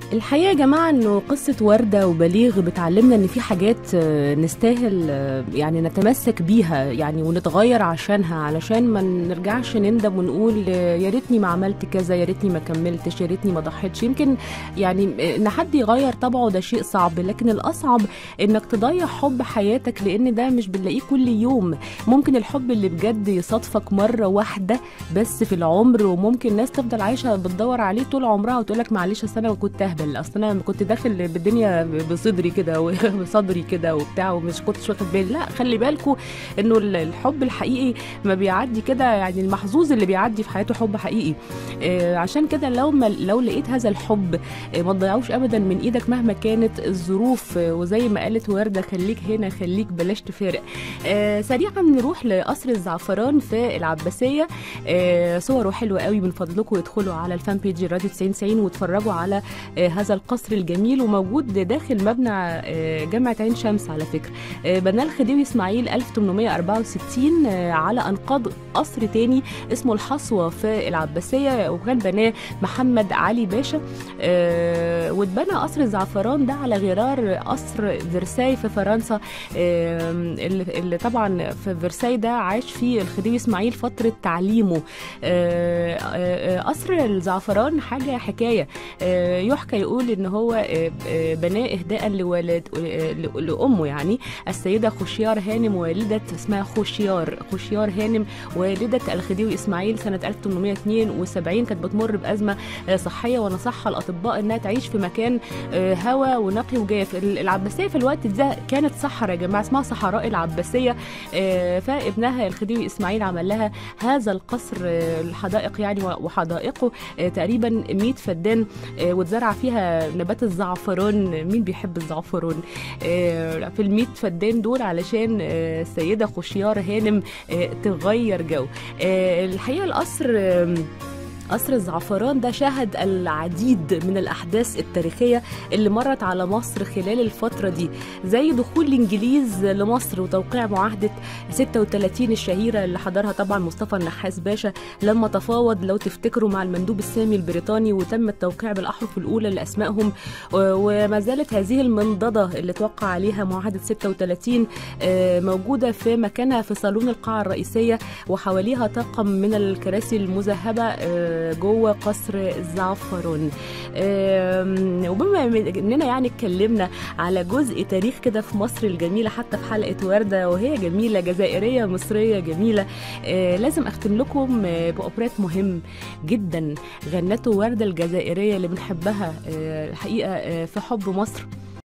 الحقيقه يا جماعه انه قصه ورده وبليغ بتعلمنا ان في حاجات آه، نستاهل آه، يعني نتمسك بيها يعني ونتغير عشانها علشان ما نرجعش نندم ونقول آه، يا ريتني ما عملت كذا يا ريتني ما كملتش يا ريتني ما ضحيتش يمكن يعني آه، ان حد يغير طبعه ده شيء صعب لكن الاصعب انك تضيع حب حياتك لان ده مش بنلاقيه كل يوم ممكن الحب اللي بجد يصادفك مره واحده بس في العمر وممكن ناس تفضل عايشه بتدور عليه طول عمرها وتقول لك معلش اصل انا كنت اهبل اصل انا كنت داخل بالدنيا بصدري كده وبصدري كده وبتاع ومش كنتش واخد بالي لا خلي بالكوا انه ال- الحب الحقيقي ما بيعدي كده يعني المحظوظ اللي بيعدي في حياته حب حقيقي آه، عشان كده لو ما لو لقيت هذا الحب آه، ما تضيعوش ابدا من ايدك مهما كانت الظروف آه، وزي ما قالت ورده خليك هنا خليك بلاش تفارق آه، سريعا نروح لقصر الزعفران في العباسيه آه، صوره حلوه قوي من فضلكم ادخلوا على الفان بيج راديو 90 واتفرجوا على آه، هذا القصر الجميل وموجود داخل مبنى آه، جامعه عين شمس على فكره آه، بناه الخديوي اسماعيل 1864 آه، على انقاض قصر تاني اسمه الحصوه في العباسيه وكان بناه محمد علي باشا آه، واتبنى قصر الزعفران ده على غرار قصر فرساي في فرنسا آه، اللي اللي طبعا في فرساي ده عاش فيه الخديوي اسماعيل فتره تعليمه آه، آه، آه، قصر الزعفران حاجه حكايه آه، يحكى يقول ان هو آه، آه، بناه اهداء لولد آه، ل- لامه يعني السيده خشيار هانم والده اسمها خشيار خشيار هانم والده الخديوي اسماعيل سنه 1872 كانت بتمر بازمه آه، صحيه ونصحها الاطباء انها تعيش في مكان آه، هواء ونقي وجاف ال- العباسيه في الوقت ده كانت صحراء يا جماعه اسمها صحراء العباسيه آه، فابنها الخديوي اسماعيل عمل لها هذا القصر آه، الحدائق يعني و- وحدائقه آه، تقريبا 100 فدان آه، واتزرع فيها نبات الزعفران مين بيحب الزعفران آه، في ال 100 فدان دول علشان آه، السيده خشيار هانم آه، تغير جو آه، الحقيقه القصر آم، قصر الزعفران ده شهد العديد من الأحداث التاريخية اللي مرت على مصر خلال الفترة دي زي دخول الإنجليز لمصر وتوقيع معاهدة 36 الشهيرة اللي حضرها طبعا مصطفى النحاس باشا لما تفاوض لو تفتكروا مع المندوب السامي البريطاني وتم التوقيع بالأحرف الأولى لأسمائهم و- وما زالت هذه المنضدة اللي توقع عليها معاهدة 36 آه، موجودة في مكانها في صالون القاعة الرئيسية وحواليها طاقم من الكراسي المذهبة آه، جوه قصر الزعفران آم، وبما اننا يعني اتكلمنا على جزء تاريخ كده في مصر الجميلة حتى في حلقة وردة وهي جميلة جزائرية مصرية جميلة آه، لازم اختم لكم آه، بأوبريت مهم جدا غنته وردة الجزائرية اللي بنحبها آه، الحقيقة آه، في حب مصر